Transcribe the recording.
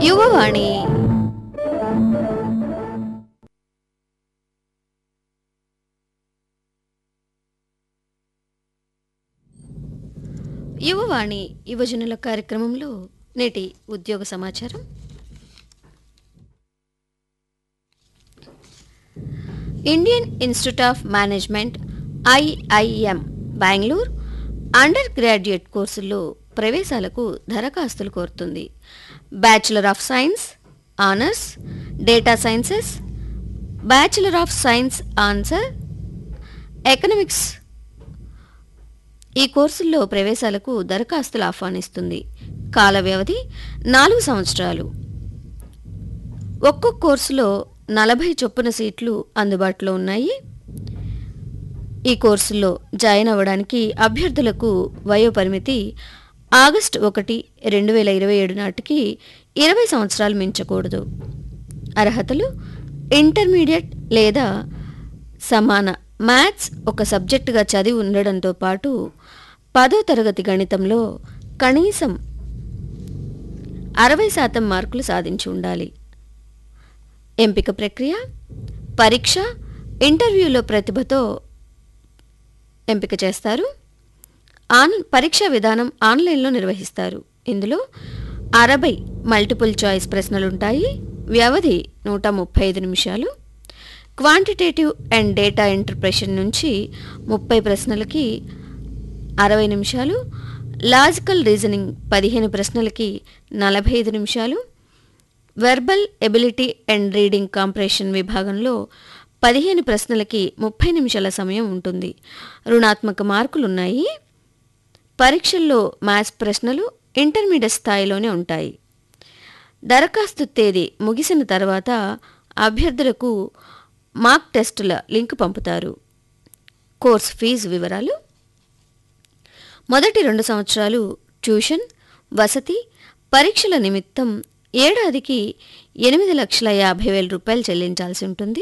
యువవాణి యువవాణి యువజనుల కార్యక్రమంలో నేటి ఉద్యోగ సమాచారం Indian Institute of Management IIM Bengaluru undergraduate కోర్సుల్లో ప్రవేశాలకు దరఖాస్తులు కోరుతుంది bachelor of science honours data sciences bachelor of science ఆన్సర్ ఎకనమిక్స్ ఈ కోర్సుల్లో ప్రవేశాలకు దరఖాస్తులు ఆహ్వానిస్తుంది కాల వ్యవధి నాలుగు సంవత్సరాలు ఒక్కొక్క కోర్సులో నలభై చొప్పున సీట్లు అందుబాటులో ఉన్నాయి ఈ కోర్సుల్లో జాయిన్ అవ్వడానికి అభ్యర్థులకు వయోపరిమితి ఆగస్టు ఒకటి రెండు వేల ఇరవై ఏడు నాటికి ఇరవై సంవత్సరాలు మించకూడదు అర్హతలు ఇంటర్మీడియట్ లేదా సమాన మ్యాథ్స్ ఒక సబ్జెక్టుగా చదివి ఉండడంతో పాటు పదో తరగతి గణితంలో కనీసం అరవై శాతం మార్కులు సాధించి ఉండాలి ఎంపిక ప్రక్రియ పరీక్ష ఇంటర్వ్యూలో ప్రతిభతో ఎంపిక చేస్తారు ఆన్ పరీక్షా విధానం ఆన్లైన్లో నిర్వహిస్తారు ఇందులో అరవై మల్టిపుల్ చాయిస్ ప్రశ్నలుంటాయి వ్యవధి నూట ముప్పై ఐదు నిమిషాలు క్వాంటిటేటివ్ అండ్ డేటా ఇంటర్ప్రెషన్ నుంచి ముప్పై ప్రశ్నలకి అరవై నిమిషాలు లాజికల్ రీజనింగ్ పదిహేను ప్రశ్నలకి నలభై ఐదు నిమిషాలు verbal ability and reading comprehension విభాగంలో పదిహేను ప్రశ్నలకి ముప్పై నిమిషాల సమయం ఉంటుంది రుణాత్మక మార్కులున్నాయి పరీక్షల్లో మ్యాథ్స్ ప్రశ్నలు ఇంటర్మీడియట్ స్థాయిలోనే ఉంటాయి దరఖాస్తు తేదీ ముగిసిన తర్వాత అభ్యర్థులకు మార్క్ టెస్టుల లింక్ పంపుతారు కోర్స్ ఫీజు వివరాలు మొదటి రెండు సంవత్సరాలు ట్యూషన్ వసతి పరీక్షల నిమిత్తం ఏడాదికి ఎనిమిది లక్షల యాభై వేల రూపాయలు చెల్లించాల్సి ఉంటుంది